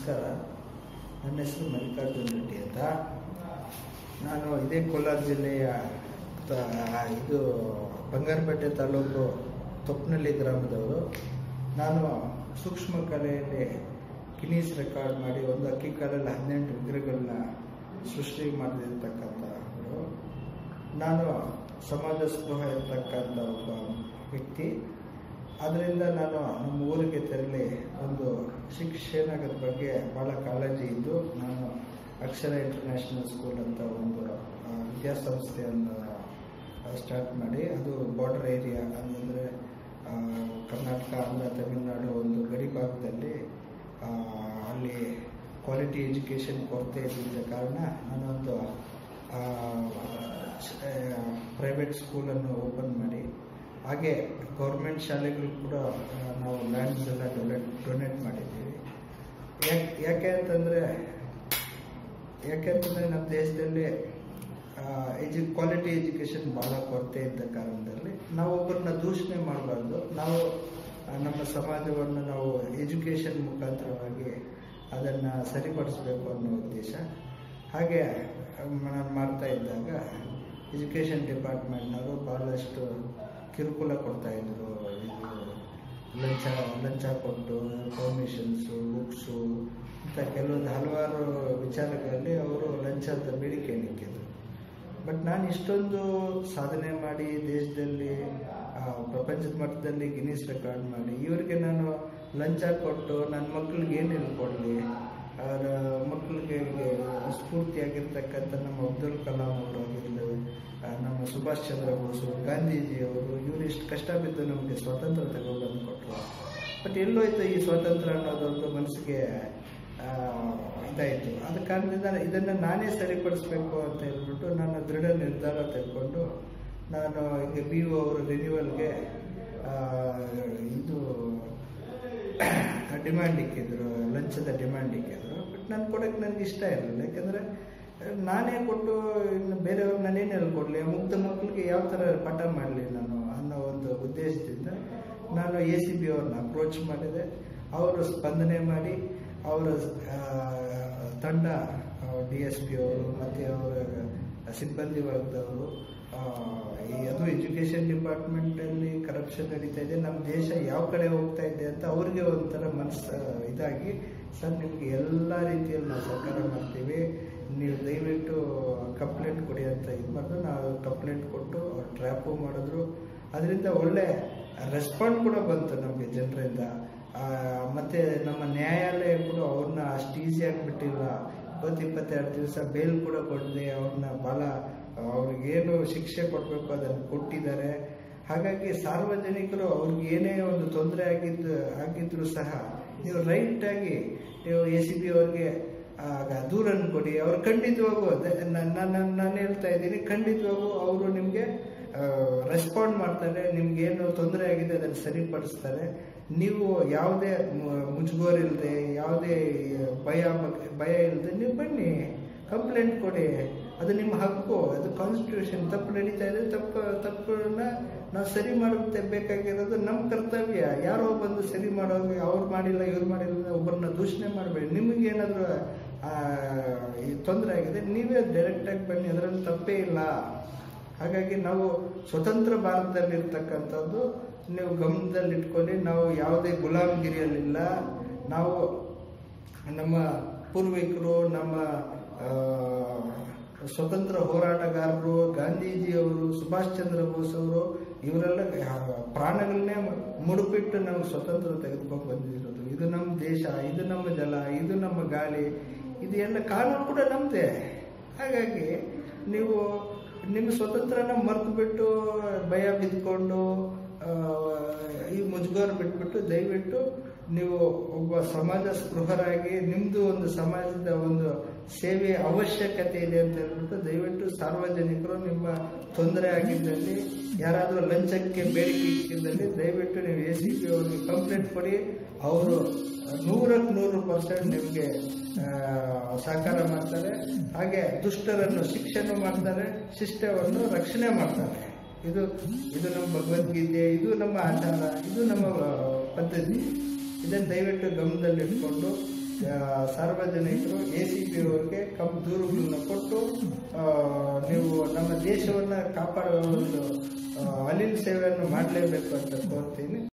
ನಮಸ್ಕಾರ ನನ್ನ ಹೆಸರು ಮಲ್ಲಿಕಾರ್ಜುನ್ ರೆಡ್ಡಿ ಅಂತ ನಾನು ಇದೇ ಕೋಲಾರ ಜಿಲ್ಲೆಯ ತ- ಇದು ಬಂಗಾರಪೇಟೆ ತಾಲೂಕು ತೊಪ್ಪನಹಳ್ಳಿ ಗ್ರಾಮದವರು ನಾನು ಸೂಕ್ಷ್ಮ ಕಲೆಯಲ್ಲಿ ಗಿನೀಸ್ ರೆಕಾರ್ಡ್ ಮಾಡಿ ಒಂದು ಅಕ್ಕಿ ಕಾಲಲ್ಲಿ ಹದಿನೆಂಟು ವಿಗ್ರಹಗಳನ್ನ ಸೃಷ್ಟಿ ಮಾಡಿರ್ತಕ್ಕಂಥವರು ನಾನು ಸಮಾಜ ಸ್ಪೃಹ ಇರ್ತಕ್ಕಂಥ ಒಬ್ಬ ವ್ಯಕ್ತಿ ಅದರಿಂದ ನಾನು ನಮ್ಮ ಊರಿಗೆ ತೆರಳಿ ಒಂದು ಶಿಕ್ಷಣದ ಬಗ್ಗೆ ಭಾಳ ಕಾಳಜಿ ಇದ್ದು ನಾನು ಅಕ್ಷರ ಇಂಟರ್ನ್ಯಾಷನಲ್ ಸ್ಕೂಲ್ ಅಂತ ಒಂದು ಆ, ವಿದ್ಯಾಸಂಸ್ಥೆಯನ್ನು ಸ್ಟಾರ್ಟ್ ಮಾಡಿ ಅದು ಬಾರ್ಡರ್ ಏರಿಯಾ ಅಂದರೆ ಕರ್ನಾಟಕ ಆಂಧ್ರ ತಮಿಳುನಾಡು ಒಂದು ಗಡಿ ಭಾಗದಲ್ಲಿ ಆ, ಅಲ್ಲಿ ಕ್ವಾಲಿಟಿ ಎಜುಕೇಷನ್ ಕೊರತೆ ಇದ್ದಿದ್ದ ಕಾರಣ ನಾನೊಂದು ಪ್ರೈವೇಟ್ ಸ್ಕೂಲನ್ನು ಓಪನ್ ಮಾಡಿ ಹಾಗೆ ಗೌರ್ಮೆಂಟ್ ಶಾಲೆಗಳು ಕೂಡ ಆ, ನಾವು ಲ್ಯಾಂಡ್ಸ್ ಎಲ್ಲ ಡೊನೇಟ್ ಡೊನೇಟ್ ಮಾಡಿದ್ದೀವಿ ಯಾಕೆ ಯಾಕೆ ಅಂತಂದರೆ ಯಾಕೆಂತಂದರೆ ನಮ್ಮ ದೇಶದಲ್ಲಿ ಎಜು ಕ್ವಾಲಿಟಿ ಎಜುಕೇಷನ್ ಭಾಳ ಕೊರತೆ ಇದ್ದ ಕಾರಣದಲ್ಲಿ ನಾವು ಒಬ್ಬರನ್ನ ದೂಷಣೆ ಮಾಡಬಾರ್ದು ನಾವು ಆ, ನಮ್ಮ ಸಮಾಜವನ್ನು ನಾವು ಎಜುಕೇಷನ್ ಮುಖಾಂತರವಾಗಿ ಅದನ್ನು ಸರಿಪಡಿಸಬೇಕು ಅನ್ನೋ ಉದ್ದೇಶ ಹಾಗೆ ನಾನು ಮಾಡ್ತಾ ಇದ್ದಾಗ ಎಜುಕೇಷನ್ ಡಿಪಾರ್ಟ್ಮೆಂಟ್ನವರು ಭಾಳಷ್ಟು ಕಿರುಕುಳ ಕೊಡ್ತಾಯಿದ್ರು ಇದು ಲಂಚ ಲಂಚ ಕೊಟ್ಟು ಪರ್ಮಿಷನ್ಸು ಬುಕ್ಸು ಅಂತ ಕೆಲವೊಂದು ಹಲವಾರು ವಿಚಾರಗಳಲ್ಲಿ ಅವರು ಲಂಚದ ಬೇಡಿಕೆ ಇಕ್ಕಿದ್ರು ಬಟ್ ನಾನು ಇಷ್ಟೊಂದು ಸಾಧನೆ ಮಾಡಿ ದೇಶದಲ್ಲಿ ಆ, ಪ್ರಪಂಚದ ಮಟ್ಟದಲ್ಲಿ ಗಿನೀಸ್ ರೆಕಾರ್ಡ್ ಮಾಡಿ ಇವರಿಗೆ ನಾನು ಲಂಚ ಕೊಟ್ಟು ನನ್ನ ಮಕ್ಕಳಿಗೆ ಏನು ಹೇಳ್ಕೊಡ್ಲಿ ಅವರ ಮಕ್ಕಳಿಗೆ ಸ್ಫೂರ್ತಿಯಾಗಿರ್ತಕ್ಕಂಥ ನಮ್ಮ ಅಬ್ದುಲ್ ಕಲಾಂ ಅವರು ಆಗಿರಲಿ ಆ, ನಮ್ಮ ಸುಭಾಷ್ ಚಂದ್ರ ಬೋಸು ಗಾಂಧೀಜಿಯವರು ಇವರು ಇಷ್ಟು ಕಷ್ಟ ಬಿದ್ದು ನಮಗೆ ಸ್ವಾತಂತ್ರ್ಯ ತಗೊಬಂದು ಕೊಟ್ಟರು ಬಟ್ ಎಲ್ಲೋಯ್ತು ಈ ಸ್ವಾತಂತ್ರ್ಯ ಅನ್ನೋದೊಂದು ಮನಸ್ಸಿಗೆ ಆ, ಇದಾಯಿತು ಆದ ಕಾರಣದಿಂದ ಇದನ್ನು ನಾನೇ ಸರಿಪಡಿಸ್ಬೇಕು ಅಂತ ಹೇಳ್ಬಿಟ್ಟು ನನ್ನ ದೃಢ ನಿರ್ಧಾರ ತೆಗೆದುಕೊಂಡು ನಾನು ಈಗ ಬಿ ಒ ಅವರು ರಿನ್ಯೂವಲ್ಗೆ ಇದು ಡಿಮ್ಯಾಂಡ್ ಇಕ್ಕಿದ್ರು ಲಂಚದ ಡಿಮ್ಯಾಂಡ್ ಇಕ್ಕಿದ್ರು ಬಟ್ ನಾನು ಕೊಡೋಕ್ಕೆ ನನಗೆ ಇಷ್ಟ ಇರಲಿಲ್ಲ ಯಾಕಂದರೆ ನಾನೇ ಕೊಟ್ಟು ಇನ್ನು ಬೇರೆಯವ್ರಿಗೆ ನಾನೇನು ಹೇಳ್ಕೊಡ್ಲಿ ಮುಗ್ಧ ಮಕ್ಕಳಿಗೆ ಯಾವ ಥರ ಪಾಠ ಮಾಡಲಿ ನಾನು ಅನ್ನೋ ಒಂದು ಉದ್ದೇಶದಿಂದ ನಾನು ಎ ಸಿ ಬಿ ಅವ್ರನ್ನ ಅಪ್ರೋಚ್ ಮಾಡಿದೆ ಅವರು ಸ್ಪಂದನೆ ಮಾಡಿ ಅವರ ಆ, ತಂಡ ಡಿ ಎಸ್ ಪಿ ಅವರು ಮತ್ತು ಅವರ ಸಿಬ್ಬಂದಿ ವರ್ಗದವರು ಆ, ಈ ಅದು ಎಜುಕೇಷನ್ ಡಿಪಾರ್ಟ್ಮೆಂಟಲ್ಲಿ ಕರಪ್ಷನ್ ನಡೀತಾ ಇದೆ ನಮ್ಮ ದೇಶ ಯಾವ ಕಡೆ ಹೋಗ್ತಾ ಇದೆ ಅಂತ ಅವ್ರಿಗೆ ಒಂಥರ ಮನಸ್ಸು ಇದಾಗಿ ಸರ್ ನಿಮಗೆ ಎಲ್ಲ ರೀತಿಯಲ್ಲಿ ನಾವು ಸಹಕಾರ ಮಾಡ್ತೀವಿ ನೀವು ದಯವಿಟ್ಟು ಕಂಪ್ಲೇಂಟ್ ಕೊಡಿ ಅಂತ ಇದು ಮಾಡಿದ್ರು ನಾವು ಕಂಪ್ಲೇಂಟ್ ಕೊಟ್ಟು ಅವ್ರು ಟ್ರ್ಯಾಪು ಮಾಡಿದ್ರು ಅದರಿಂದ ಒಳ್ಳೆ ರೆಸ್ಪಾಂಡ್ ಕೂಡ ಬಂತು ನಮಗೆ ಜನರಿಂದ ಮತ್ತು ನಮ್ಮ ನ್ಯಾಯಾಲಯ ಕೂಡ ಅವ್ರನ್ನ ಅಷ್ಟು ಈಸಿಯಾಗಿ ಬಿಟ್ಟಿಲ್ಲ ಇಪ್ಪತ್ತು ಇಪ್ಪತ್ತೆರಡು ದಿವಸ ಬೇಲ್ ಕೂಡ ಕೊಡದೆ ಅವ್ರನ್ನ ಭಾಳ ಅವ್ರಿಗೇನು ಶಿಕ್ಷೆ ಕೊಡಬೇಕು ಅದನ್ನು ಕೊಟ್ಟಿದ್ದಾರೆ ಹಾಗಾಗಿ ಸಾರ್ವಜನಿಕರು ಅವ್ರಿಗೆ ಏನೇ ಒಂದು ತೊಂದರೆ ಆಗಿದ್ದು ಆಗಿದ್ರು ಸಹ ನೀವು ರೈಟಾಗಿ ನೀವು ಎ ಸಿ ಬಿ ಅವ್ರಿಗೆ ಆಗ ದೂರನ್ನು ಕೊಡಿ ಅವ್ರು ಖಂಡಿತವಾಗೂ ನಾನು ನಾನು ಹೇಳ್ತಾ ಇದ್ದೀನಿ ಖಂಡಿತವಾಗೂ ಅವರು ನಿಮಗೆ ರೆಸ್ಪಾಂಡ್ ಮಾಡ್ತಾರೆ ನಿಮ್ಗೇನು ತೊಂದರೆ ಆಗಿದೆ ಅದನ್ನು ಸರಿಪಡಿಸ್ತಾರೆ ನೀವು ಯಾವುದೇ ಮು- ಮುಜುಗೋರಿಲ್ಲದೆ ಯಾವುದೇ ಭಯ ಬಗ್- ಭಯ ಇಲ್ಲದೆ ನೀವು ಬನ್ನಿ ಕಂಪ್ಲೇಂಟ್ ಕೊಡಿ ಅದು ನಿಮ್ಮ ಹಕ್ಕು ಅದು ಕಾನ್ಸ್ಟಿಟ್ಯೂಷನ್ ತಪ್ಪು ನಡೀತಾ ಇದೆ ತಪ್ಪು ತಪ್ಪನ್ನ ನಾವು ಸರಿ ಮಾಡುತ್ತೆ ಬೇಕಾಗಿರೋದು ನಮ್ಮ ಕರ್ತವ್ಯ ಯಾರೋ ಬಂದು ಸರಿ ಮಾಡೋದು ಅವ್ರು ಮಾಡಿಲ್ಲ ಇವ್ರು ಮಾಡಿಲ್ಲ ಒಬ್ಬರನ್ನ ದೂಷಣೆ ಮಾಡಬೇಡಿ ನಿಮಗೇನಾದರೂ ಈ ತೊಂದರೆ ಆಗಿದೆ ನೀವೇ ಡೈರೆಕ್ಟಾಗಿ ಬನ್ನಿ ಅದರಲ್ಲಿ ತಪ್ಪೇ ಇಲ್ಲ ಹಾಗಾಗಿ ನಾವು ಸ್ವತಂತ್ರ ಭಾರತದಲ್ಲಿರ್ತಕ್ಕಂಥದ್ದು ನೀವು ಗಮನದಲ್ಲಿಟ್ಕೊಳ್ಳಿ ನಾವು ಯಾವುದೇ ಗುಲಾಮಗಿರಿಯಲ್ಲಿಲ್ಲ ನಾವು ನಮ್ಮ ಪೂರ್ವಿಕರು ನಮ್ಮ ಆ, ಸ್ವತಂತ್ರ ಹೋರಾಟಗಾರರು ಗಾಂಧೀಜಿಯವರು ಸುಭಾಷ್ ಚಂದ್ರ ಬೋಸ್ ಅವರು ಇವರೆಲ್ಲ ಆ, ಪ್ರಾಣಗಳನ್ನೇ ಮುಡುಪಿಟ್ಟು ನಾವು ಸ್ವತಂತ್ರ ತೆಗೆದುಕೊಂಡು ಬಂದಿರೋದು ಇದು ನಮ್ಮ ದೇಶ ಇದು ನಮ್ಮ ಜಲ ಇದು ನಮ್ಮ ಗಾಳಿ ಇದು ಎಲ್ಲ ಕಾನೂನು ಕೂಡ ನಮ್ಮದೇ ಹಾಗಾಗಿ ನೀವು ನಿಮ್ಮ ಸ್ವತಂತ್ರನ ಮರೆತು ಬಿಟ್ಟು ಭಯ ಬಿದ್ದುಕೊಂಡು ಆ, ಈ ಮುಜುಗರ ಬಿಟ್ಬಿಟ್ಟು ದಯವಿಟ್ಟು ನೀವು ಒಬ್ಬ ಸಮಾಜ ಸ್ಪೃಹರಾಗಿ ನಿಮ್ಮದು ಒಂದು ಸಮಾಜದ ಒಂದು ಸೇವೆ ಅವಶ್ಯಕತೆ ಇದೆ ಅಂತ ಹೇಳ್ಬಿಟ್ಟು ದಯವಿಟ್ಟು ಸಾರ್ವಜನಿಕರು ನಿಮ್ಮ ತೊಂದರೆ ಆಗಿದ್ದಲ್ಲಿ ಯಾರಾದರೂ ಲಂಚಕ್ಕೆ ಬೇಡಿಕೆ ಇಕ್ಕಿದ್ದಲ್ಲಿ ದಯವಿಟ್ಟು ನೀವು ಎ ಸಿ ಪಿ ಅವ್ರಿಗೆ ಕಂಪ್ಲೇಂಟ್ ಕೊಡಿ ಅವರು ನೂರಕ್ಕೆ ನೂರು ಪರ್ಸೆಂಟ್ ನಿಮಗೆ ಸಹಕಾರ ಮಾಡ್ತಾರೆ ಹಾಗೆ ದುಷ್ಟರನ್ನು ಶಿಕ್ಷೆನೂ ಮಾಡ್ತಾರೆ ಶಿಷ್ಟವನ್ನು ರಕ್ಷಣೆ ಮಾಡ್ತಾರೆ ಇದು ಇದು ನಮ್ಮ ಭಗವದ್ಗೀತೆ ಇದು ನಮ್ಮ ಆಚಾರ ಇದು ನಮ್ಮ ಆ, ಪದ್ಧತಿ ಇದನ್ನು ದಯವಿಟ್ಟು ಗಮನದಲ್ಲಿಟ್ಕೊಂಡು ಆ, ಸಾರ್ವಜನಿಕರು ಎ ಸಿ ಪಿ ಅವರಿಗೆ ಕಮ್ ದೂರುಗಳನ್ನ ಕೊಟ್ಟು ಆ, ನೀವು ನಮ್ಮ ದೇಶವನ್ನು ಕಾಪಾಡುವ ಒಂದು ಆ, ಅಲಿಲ್ ಸೇವೆಯನ್ನು ಮಾಡಲೇಬೇಕು ಅಂತ ಕೋರ್ತೀನಿ